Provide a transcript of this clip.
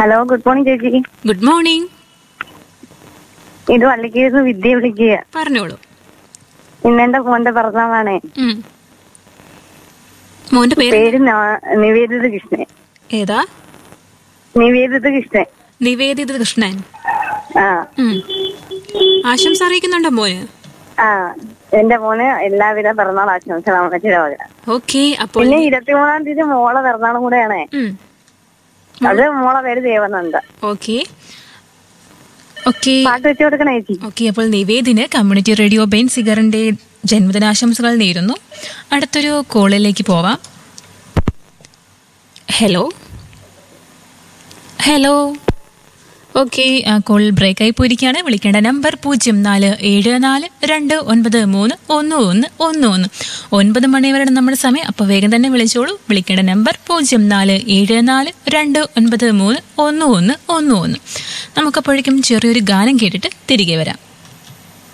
Hello good morning ചേച്ചി good morning ഇത് വള്ളിക്കേസ് വിദ്യ വിളിക്കുക പറഞ്ഞോളൂ ഇന്നെന്റെ മോന്റെ പിറന്നാളാണേ ഉം. മോന്റെ പേര് പേര് ന- നിവേദിത കൃഷ്ണൻ ഏതാ നിവേദിത കൃഷ്ണൻ നിവേദിത കൃഷ്ണൻ ആ ഉം. ആശംസ അറിയിക്കുന്നുണ്ടോ മോന് ആ എന്റെ മോന് എല്ലാവിധ പിറന്നാൾ ആശംസകൾ അമ്മച്ചിയുടെ വക ഓക്കെ അപ്പോൾ പിന്നെ ഇരുപത്തിമൂന്നാം തീയതി മോളെ പിറന്നാളും കൂടെയാണേ ഉം. അത് മോളെ പേര് ദേവനന്ദ ഓക്കെ ഓക്കെ പാട്ട് വെച്ച് കൊടുക്കണേ ചേച്ചി ഓക്കെ അപ്പോൾ നിവേദിന് കമ്മ്യൂണിറ്റി റേഡിയോ ബെൻ സിഗറിന്റെ ജന്മദിനാശംസകൾ നേരുന്നു അടുത്തൊരു കോളിലേക്ക് പോവാം ഹലോ ഹലോ ഓക്കെ കോൾ ബ്രേക്കായി പോയിരിക്കുകയാണ് വിളിക്കേണ്ട നമ്പർ പൂജ്യം നാല് ഏഴ് നാല് രണ്ട് ഒൻപത് മൂന്ന് ഒന്ന് ഒന്ന് ഒന്ന് ഒന്ന് ഒൻപത് മണി വരെയാണ് നമ്മുടെ സമയം അപ്പോൾ വേഗം തന്നെ വിളിച്ചോളൂ വിളിക്കേണ്ട നമ്പർ പൂജ്യം നാല് ഏഴ് നാല് രണ്ട് ഒൻപത് മൂന്ന് ഒന്ന് ഒന്ന് ഒന്ന് ഒന്ന് നമുക്കപ്പോഴേക്കും ചെറിയൊരു ഗാനം കേട്ടിട്ട് തിരികെ വരാം